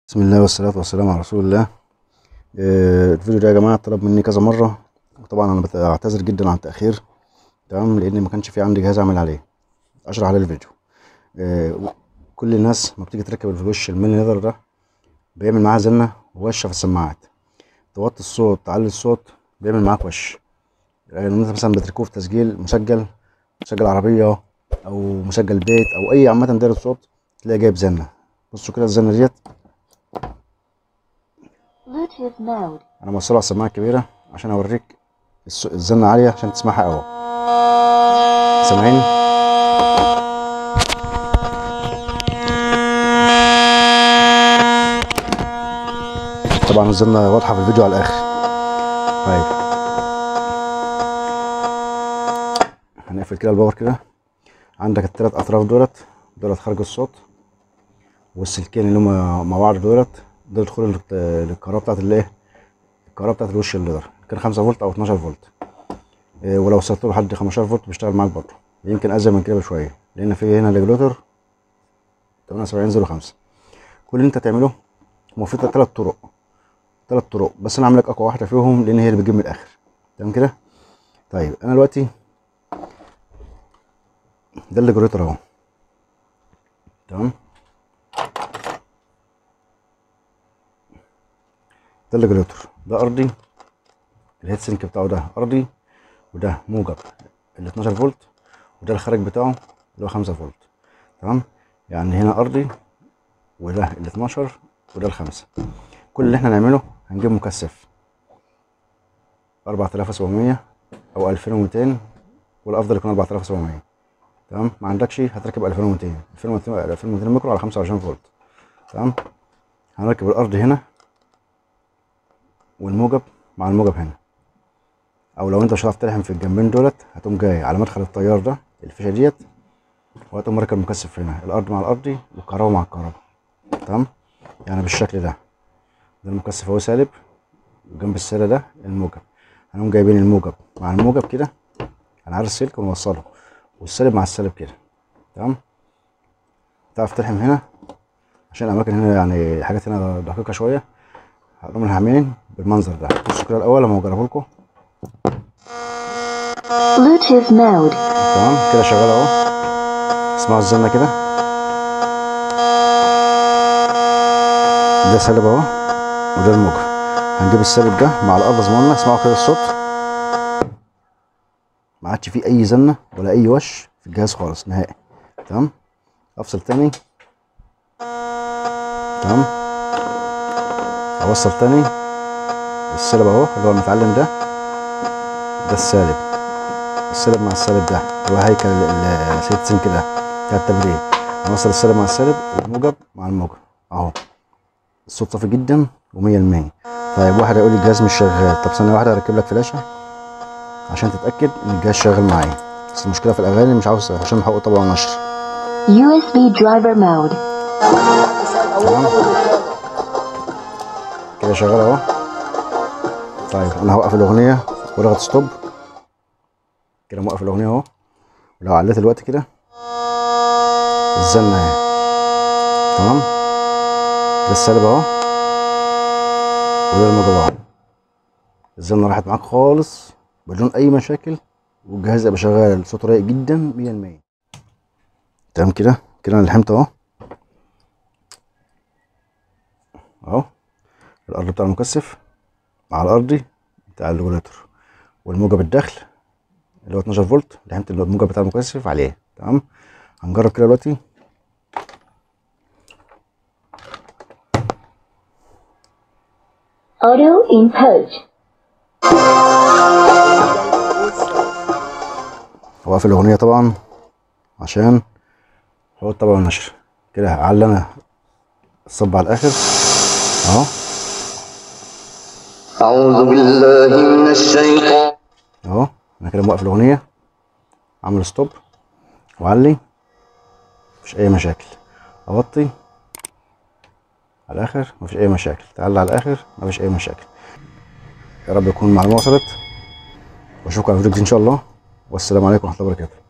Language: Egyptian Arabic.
بسم الله والصلاة والسلام على رسول الله آه، الفيديو ده يا جماعة طلب مني كذا مرة وطبعا أنا بعتذر جدا عن التأخير تمام لأن ما كانش في عندي جهاز أعمل عليه أشرح عليه الفيديو آه، كل الناس ما بتيجي تركب الوش الميني ليذر ده بيعمل معاها زنة ووشة في السماعات توطي الصوت تعلي الصوت بيعمل معاك وش يعني انت مثلا بتركبه في تسجيل مسجل مسجل عربية أو مسجل بيت أو أي عامة دايرة صوت تلاقي جايب زنة بصوا كده الزنة ديت Bluetooth mode. انا موصله على السماعه الكبيره عشان اوريك الس- الزنه عاليه عشان تسمعها قوي سامعين طبعا الزنه واضحه في الفيديو على الاخر طيب هنقفل كده الباور كده عندك التلات اطراف دولت دولت خارج الصوت والسلكين اللي هما مع بعض دولت دول يدخلوا للت- للكهرباء بتاعت الايه الكهرباء بتاعت الوش الليدر كان 5 فولت او 12 فولت إيه، ولو وصلت له لحد 15 فولت بيشتغل معاك برضه يمكن ازيد من كده بشويه لان في هنا ريجوليتور 7805 كل اللي انت تعمله هو في ثلاث طرق ثلاث طرق بس انا عامل لك اقوى واحده فيهم لان هي اللي بتجيب من الاخر تمام كده طيب انا دلوقتي ده الريجوليتور اهو تمام ده الريجوليتور ده ارضي الهيت سينك بتاعه ده ارضي وده موجب ال 12 فولت وده الخارج بتاعه اللي هو 5 فولت تمام يعني هنا ارضي وده ال 12 وده الخمسة كل اللي احنا نعمله هنجيب مكثف 4700 او 2200 والافضل يكون 4700 تمام ما عندكش هتركب 2200 2200 2200 ميكرو على 25 فولت تمام هنركب الارض هنا والموجب مع الموجب هنا او لو انت مش هتعرف تلحم في الجنبين دولت هتقوم جاي على مدخل التيار ده الفيشه ديت وهتقوم مركب مكثف هنا الارض مع الارضي والكهرباء مع الكهرباء تمام يعني بالشكل ده ده المكثف اهو سالب وجنب السالب ده الموجب هنقوم جايبين الموجب مع الموجب كده هنعرض السلك ونوصله والسالب مع السالب كده تمام تعرف تلحم هنا عشان الاماكن هنا يعني حاجات هنا دقيقه شويه هقوم الهامين بالمنظر ده بصوا كده الاول لما اجربه لكم Bluetooth mode. تمام كده شغال اهو اسمعوا الزنه كده ده سالب اهو وده الموجب هنجيب السالب ده مع الارض زي ما قلنا اسمعوا كده الصوت ما عادش فيه اي زنه ولا اي وش في الجهاز خالص نهائي تمام افصل تاني تمام اوصل تاني السالب اهو اللي هو المتعلم ده ده السالب السالب مع السالب ده اللي هو هيكل السيت سينك ده بتاع التبريد هنوصل السالب مع السالب والموجب مع الموجب اهو الصوت صافي جدا ومية المية طيب واحد هيقول لي الجهاز مش شغال طب ثانية واحدة هركب لك فلاشة عشان تتأكد ان الجهاز شغال معايا بس المشكلة في الأغاني مش عاوز عشان حقوق طبع ونشر USB driver mode. تمام كده شغال اهو طيب انا هوقف الاغنيه واضغط ستوب كده موقف الاغنيه اهو ولو عليت الوقت كده الزنه اهي تمام ده السالب اهو وده الموجب اهو الزنه راحت معاك خالص بدون اي مشاكل والجهاز يبقى شغال صوته رايق جدا 100% تمام كده كده انا لحمت اهو اهو الارض بتاع المكثف مع الارضي بتاع الريجوليتور والموجب الداخل اللي هو 12 فولت لحمت الموجب بتاع المكثف عليه تمام هنجرب كده دلوقتي Auto input. هوقف الاغنيه طبعا عشان هو طبعا النشر كده هعلي انا الصب على الاخر اهو أعوذ بالله من الشيطان اهو انا كده موقف الاغنيه عامل ستوب وعلي مفيش اي مشاكل اوطي على الاخر مفيش اي مشاكل تعلي على الاخر مفيش اي مشاكل يا رب يكون المعلومه وصلت واشوفكم على فيديو جديد ان شاء الله والسلام عليكم ورحمه الله وبركاته